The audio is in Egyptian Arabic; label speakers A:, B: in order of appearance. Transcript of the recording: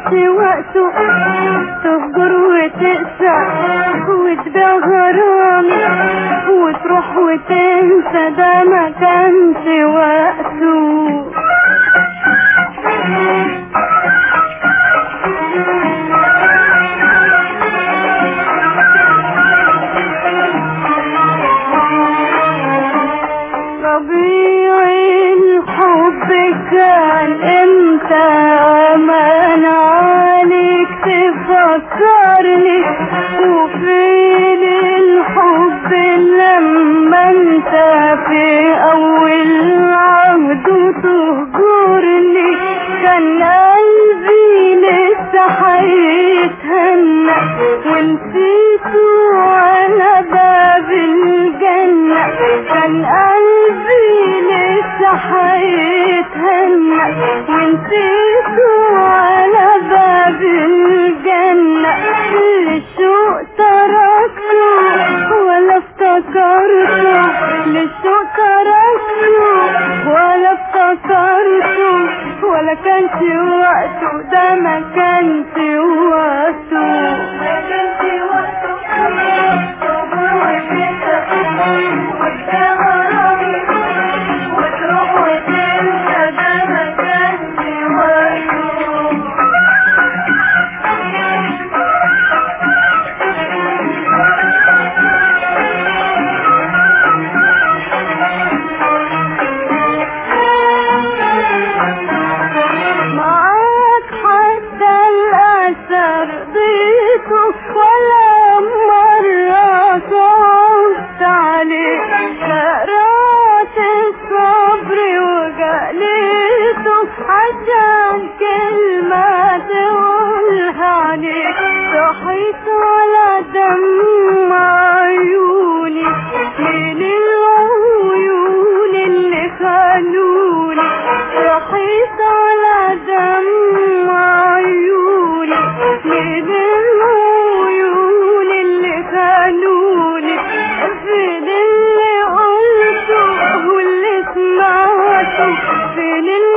A: كانش وقته تهجر وتقسى وتبيع غرامي وتروح وتنسى ده ما كانش وقته ربيع الحب كان امتى امان عليك تفكرني وفين الحب لما انت في اول عهد تهجرني كان قلبي لسه هيتهنى ونسيته على باب الجنة كان قلبي لسه هيتهنى ونسيته على باب الجنة للشوق تركته ولا افتكرته للشوق تركته ولا افتكرته ولا كانش وقته ده ما كانش وقته ما كانش وقته وتروح وتنسى ده ما كانش وقته معاك حتى الأثر ضيته ولا مرة صعبت عليه قرأت الصبر وجليته عشان كلمة تقولها عليك صحيت على دم عيوني من العيون اللي خانوني صحيت على دم عيوني من العيون اللي خانوني فين اللي قلته واللي سمعته فين اللي